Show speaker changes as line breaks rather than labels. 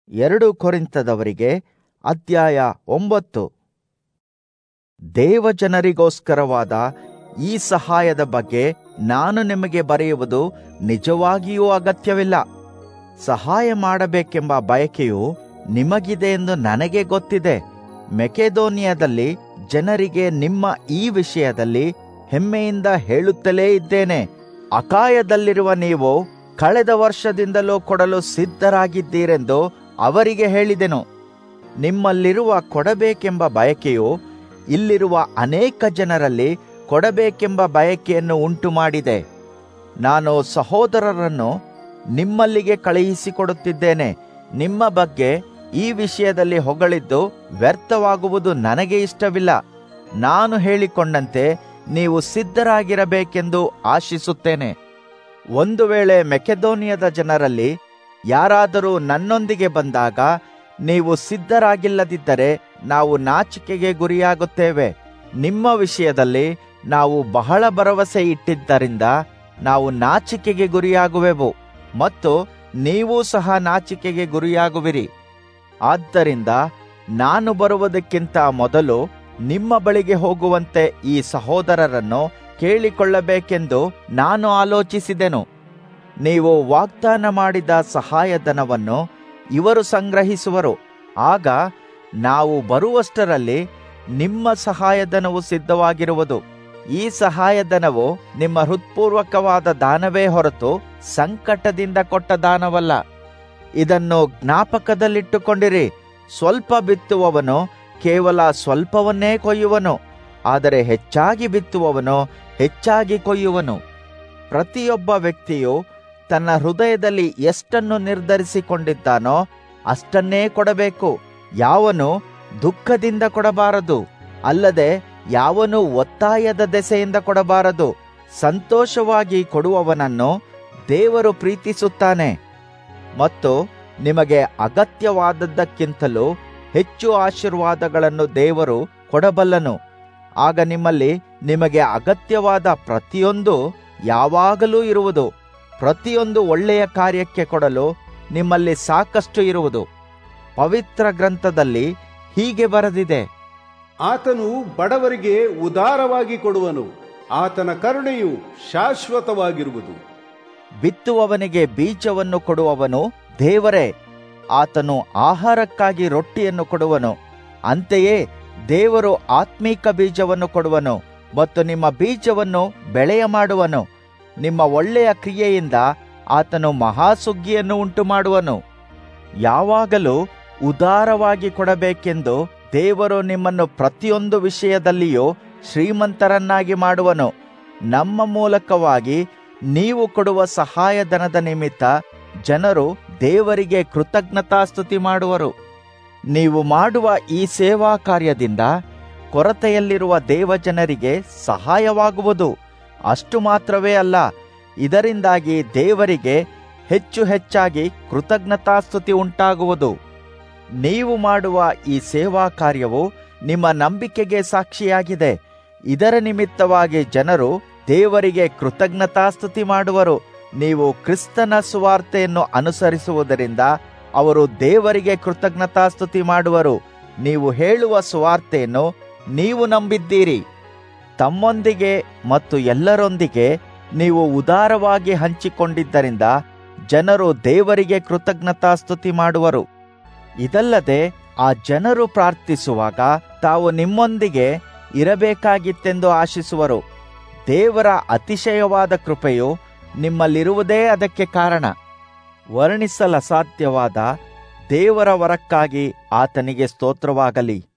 ಎರಡು ಕೊರಿಂತದವರಿಗೆ ಅಧ್ಯಾಯ ಒಂಬತ್ತು ದೇವಜನರಿಗೋಸ್ಕರವಾದ ಈ ಸಹಾಯದ ಬಗ್ಗೆ ನಾನು ನಿಮಗೆ ಬರೆಯುವುದು ನಿಜವಾಗಿಯೂ ಅಗತ್ಯವಿಲ್ಲ ಸಹಾಯ ಮಾಡಬೇಕೆಂಬ ಬಯಕೆಯು ನಿಮಗಿದೆ ಎಂದು ನನಗೆ ಗೊತ್ತಿದೆ ಮೆಕೆದೋನಿಯಾದಲ್ಲಿ ಜನರಿಗೆ ನಿಮ್ಮ ಈ ವಿಷಯದಲ್ಲಿ ಹೆಮ್ಮೆಯಿಂದ ಹೇಳುತ್ತಲೇ ಇದ್ದೇನೆ ಅಕಾಯದಲ್ಲಿರುವ ನೀವು ಕಳೆದ ವರ್ಷದಿಂದಲೂ ಕೊಡಲು ಸಿದ್ಧರಾಗಿದ್ದೀರೆಂದು ಅವರಿಗೆ ಹೇಳಿದೆನು ನಿಮ್ಮಲ್ಲಿರುವ ಕೊಡಬೇಕೆಂಬ ಬಯಕೆಯು ಇಲ್ಲಿರುವ ಅನೇಕ ಜನರಲ್ಲಿ ಕೊಡಬೇಕೆಂಬ ಬಯಕೆಯನ್ನು ಉಂಟು ಮಾಡಿದೆ ನಾನು ಸಹೋದರರನ್ನು ನಿಮ್ಮಲ್ಲಿಗೆ ಕಳುಹಿಸಿಕೊಡುತ್ತಿದ್ದೇನೆ ನಿಮ್ಮ ಬಗ್ಗೆ ಈ ವಿಷಯದಲ್ಲಿ ಹೊಗಳಿದ್ದು ವ್ಯರ್ಥವಾಗುವುದು ನನಗೆ ಇಷ್ಟವಿಲ್ಲ ನಾನು ಹೇಳಿಕೊಂಡಂತೆ ನೀವು ಸಿದ್ಧರಾಗಿರಬೇಕೆಂದು ಆಶಿಸುತ್ತೇನೆ ಒಂದು ವೇಳೆ ಮೆಕೆದೋನಿಯದ ಜನರಲ್ಲಿ ಯಾರಾದರೂ ನನ್ನೊಂದಿಗೆ ಬಂದಾಗ ನೀವು ಸಿದ್ಧರಾಗಿಲ್ಲದಿದ್ದರೆ ನಾವು ನಾಚಿಕೆಗೆ ಗುರಿಯಾಗುತ್ತೇವೆ ನಿಮ್ಮ ವಿಷಯದಲ್ಲಿ ನಾವು ಬಹಳ ಭರವಸೆ ಇಟ್ಟಿದ್ದರಿಂದ ನಾವು ನಾಚಿಕೆಗೆ ಗುರಿಯಾಗುವೆವು ಮತ್ತು ನೀವೂ ಸಹ ನಾಚಿಕೆಗೆ ಗುರಿಯಾಗುವಿರಿ ಆದ್ದರಿಂದ ನಾನು ಬರುವುದಕ್ಕಿಂತ ಮೊದಲು ನಿಮ್ಮ ಬಳಿಗೆ ಹೋಗುವಂತೆ ಈ ಸಹೋದರರನ್ನು ಕೇಳಿಕೊಳ್ಳಬೇಕೆಂದು ನಾನು ಆಲೋಚಿಸಿದೆನು ನೀವು ವಾಗ್ದಾನ ಮಾಡಿದ ಸಹಾಯಧನವನ್ನು ಇವರು ಸಂಗ್ರಹಿಸುವರು ಆಗ ನಾವು ಬರುವಷ್ಟರಲ್ಲಿ ನಿಮ್ಮ ಸಹಾಯಧನವು ಸಿದ್ಧವಾಗಿರುವುದು ಈ ಸಹಾಯಧನವು ನಿಮ್ಮ ಹೃತ್ಪೂರ್ವಕವಾದ ದಾನವೇ ಹೊರತು ಸಂಕಟದಿಂದ ಕೊಟ್ಟ ದಾನವಲ್ಲ ಇದನ್ನು ಜ್ಞಾಪಕದಲ್ಲಿಟ್ಟುಕೊಂಡಿರಿ ಸ್ವಲ್ಪ ಬಿತ್ತುವವನು ಕೇವಲ ಸ್ವಲ್ಪವನ್ನೇ ಕೊಯ್ಯುವನು ಆದರೆ ಹೆಚ್ಚಾಗಿ ಬಿತ್ತುವವನು ಹೆಚ್ಚಾಗಿ ಕೊಯ್ಯುವನು ಪ್ರತಿಯೊಬ್ಬ ವ್ಯಕ್ತಿಯು ತನ್ನ ಹೃದಯದಲ್ಲಿ ಎಷ್ಟನ್ನು ನಿರ್ಧರಿಸಿಕೊಂಡಿದ್ದಾನೋ ಅಷ್ಟನ್ನೇ ಕೊಡಬೇಕು ಯಾವನು ದುಃಖದಿಂದ ಕೊಡಬಾರದು ಅಲ್ಲದೆ ಯಾವನು ಒತ್ತಾಯದ ದೆಸೆಯಿಂದ ಕೊಡಬಾರದು ಸಂತೋಷವಾಗಿ ಕೊಡುವವನನ್ನು ದೇವರು ಪ್ರೀತಿಸುತ್ತಾನೆ ಮತ್ತು ನಿಮಗೆ ಅಗತ್ಯವಾದದ್ದಕ್ಕಿಂತಲೂ ಹೆಚ್ಚು ಆಶೀರ್ವಾದಗಳನ್ನು ದೇವರು ಕೊಡಬಲ್ಲನು ಆಗ ನಿಮ್ಮಲ್ಲಿ ನಿಮಗೆ ಅಗತ್ಯವಾದ ಪ್ರತಿಯೊಂದು ಯಾವಾಗಲೂ ಇರುವುದು ಪ್ರತಿಯೊಂದು ಒಳ್ಳೆಯ ಕಾರ್ಯಕ್ಕೆ ಕೊಡಲು ನಿಮ್ಮಲ್ಲಿ ಸಾಕಷ್ಟು ಇರುವುದು ಪವಿತ್ರ ಗ್ರಂಥದಲ್ಲಿ ಹೀಗೆ ಬರೆದಿದೆ
ಆತನು ಬಡವರಿಗೆ ಉದಾರವಾಗಿ ಕೊಡುವನು ಆತನ ಕರುಣೆಯು ಶಾಶ್ವತವಾಗಿರುವುದು
ಬಿತ್ತುವವನಿಗೆ ಬೀಜವನ್ನು ಕೊಡುವವನು ದೇವರೇ ಆತನು ಆಹಾರಕ್ಕಾಗಿ ರೊಟ್ಟಿಯನ್ನು ಕೊಡುವನು ಅಂತೆಯೇ ದೇವರು ಆತ್ಮೀಕ ಬೀಜವನ್ನು ಕೊಡುವನು ಮತ್ತು ನಿಮ್ಮ ಬೀಜವನ್ನು ಬೆಳೆಯ ಮಾಡುವನು ನಿಮ್ಮ ಒಳ್ಳೆಯ ಕ್ರಿಯೆಯಿಂದ ಆತನು ಮಹಾಸುಗ್ಗಿಯನ್ನು ಉಂಟು ಮಾಡುವನು ಯಾವಾಗಲೂ ಉದಾರವಾಗಿ ಕೊಡಬೇಕೆಂದು ದೇವರು ನಿಮ್ಮನ್ನು ಪ್ರತಿಯೊಂದು ವಿಷಯದಲ್ಲಿಯೂ ಶ್ರೀಮಂತರನ್ನಾಗಿ ಮಾಡುವನು ನಮ್ಮ ಮೂಲಕವಾಗಿ ನೀವು ಕೊಡುವ ಸಹಾಯಧನದ ನಿಮಿತ್ತ ಜನರು ದೇವರಿಗೆ ಕೃತಜ್ಞತಾಸ್ತುತಿ ಮಾಡುವರು ನೀವು ಮಾಡುವ ಈ ಸೇವಾ ಕಾರ್ಯದಿಂದ ಕೊರತೆಯಲ್ಲಿರುವ ದೇವಜನರಿಗೆ ಸಹಾಯವಾಗುವುದು ಅಷ್ಟು ಮಾತ್ರವೇ ಅಲ್ಲ ಇದರಿಂದಾಗಿ ದೇವರಿಗೆ ಹೆಚ್ಚು ಹೆಚ್ಚಾಗಿ ಕೃತಜ್ಞತಾಸ್ತುತಿ ಉಂಟಾಗುವುದು ನೀವು ಮಾಡುವ ಈ ಸೇವಾ ಕಾರ್ಯವು ನಿಮ್ಮ ನಂಬಿಕೆಗೆ ಸಾಕ್ಷಿಯಾಗಿದೆ ಇದರ ನಿಮಿತ್ತವಾಗಿ ಜನರು ದೇವರಿಗೆ ಕೃತಜ್ಞತಾಸ್ತುತಿ ಮಾಡುವರು ನೀವು ಕ್ರಿಸ್ತನ ಸುವಾರ್ತೆಯನ್ನು ಅನುಸರಿಸುವುದರಿಂದ ಅವರು ದೇವರಿಗೆ ಕೃತಜ್ಞತಾಸ್ತುತಿ ಮಾಡುವರು ನೀವು ಹೇಳುವ ಸುವಾರ್ತೆಯನ್ನು ನೀವು ನಂಬಿದ್ದೀರಿ ತಮ್ಮೊಂದಿಗೆ ಮತ್ತು ಎಲ್ಲರೊಂದಿಗೆ ನೀವು ಉದಾರವಾಗಿ ಹಂಚಿಕೊಂಡಿದ್ದರಿಂದ ಜನರು ದೇವರಿಗೆ ಕೃತಜ್ಞತಾಸ್ತುತಿ ಮಾಡುವರು ಇದಲ್ಲದೆ ಆ ಜನರು ಪ್ರಾರ್ಥಿಸುವಾಗ ತಾವು ನಿಮ್ಮೊಂದಿಗೆ ಇರಬೇಕಾಗಿತ್ತೆಂದು ಆಶಿಸುವರು ದೇವರ ಅತಿಶಯವಾದ ಕೃಪೆಯು ನಿಮ್ಮಲ್ಲಿರುವುದೇ ಅದಕ್ಕೆ ಕಾರಣ ವರ್ಣಿಸಲಸಾಧ್ಯವಾದ ದೇವರ ವರಕ್ಕಾಗಿ ಆತನಿಗೆ ಸ್ತೋತ್ರವಾಗಲಿ